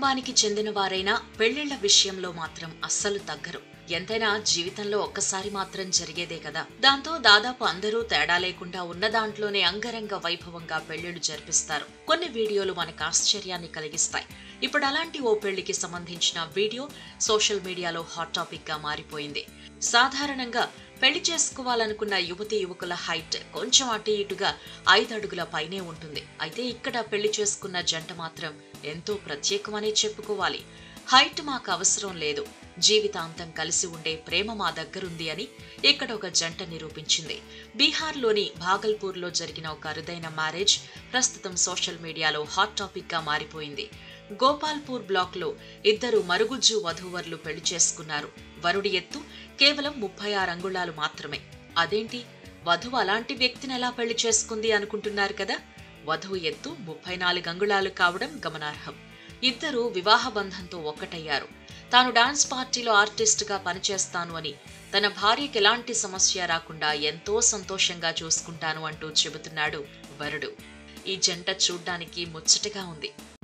కుటుంబానికి చెందిన వారైనా పెళ్లిళ్ల విషయంలో మాత్రం అస్సలు తగ్గరు ఎంతైనా జీవితంలో ఒక్కసారి మాత్రం జరిగేదే కదా దాంతో దాదాపు అందరూ తేడా లేకుండా ఉన్న దాంట్లోనే అంగరంగ వైభవంగా పెళ్లిళ్లు జరిపిస్తారు కొన్ని వీడియోలు మనకు ఆశ్చర్యాన్ని కలిగిస్తాయి ఇప్పుడు అలాంటి ఓ పెళ్లికి సంబంధించిన వీడియో సోషల్ మీడియాలో హాట్ టాపిక్ గా మారిపోయింది సాధారణంగా పెళ్లి చేసుకోవాలనుకున్న యువతి యువకుల హైట్ కొంచెం అటు ఇటుగా ఐదు అడుగుల పైనే ఉంటుంది అయితే ఇక్కడ పెళ్లి చేసుకున్న జంట మాత్రం ఎంతో ప్రత్యేకమనే చెప్పుకోవాలి హైట్ మాకు అవసరం లేదు జీవితాంతం కలిసి ఉండే ప్రేమ మా దగ్గరుంది అని ఇక్కడ ఒక జంట నిరూపించింది బీహార్లోని భాగల్పూర్లో జరిగిన ఒక అరుదైన మ్యారేజ్ ప్రస్తుతం సోషల్ మీడియాలో హాట్ టాపిక్ గా మారిపోయింది గోపాల్పూర్ బ్లాక్ లో ఇద్దరు మరుగుజ్జు వధూవరులు పెళ్లి చేసుకున్నారు వరుడి ఎత్తు కేవలం ముప్పై ఆరు అంగుళాలు మాత్రమే అదేంటి వధువు అలాంటి వ్యక్తిని ఎలా పెళ్లి చేసుకుంది అనుకుంటున్నారు కదా వధువు ఎత్తు ముప్పై నాలుగు అంగుళాలు కావడం గమనార్హం ఇద్దరు వివాహ బంధంతో ఒక్కటయ్యారు తాను డాన్స్ పార్టీలో ఆర్టిస్ట్ గా పనిచేస్తాను అని తన భార్యకి ఎలాంటి సమస్య రాకుండా ఎంతో సంతోషంగా చూసుకుంటాను అంటూ చెబుతున్నాడు వరుడు ఈ జంట చూడ్డానికి ముచ్చటగా ఉంది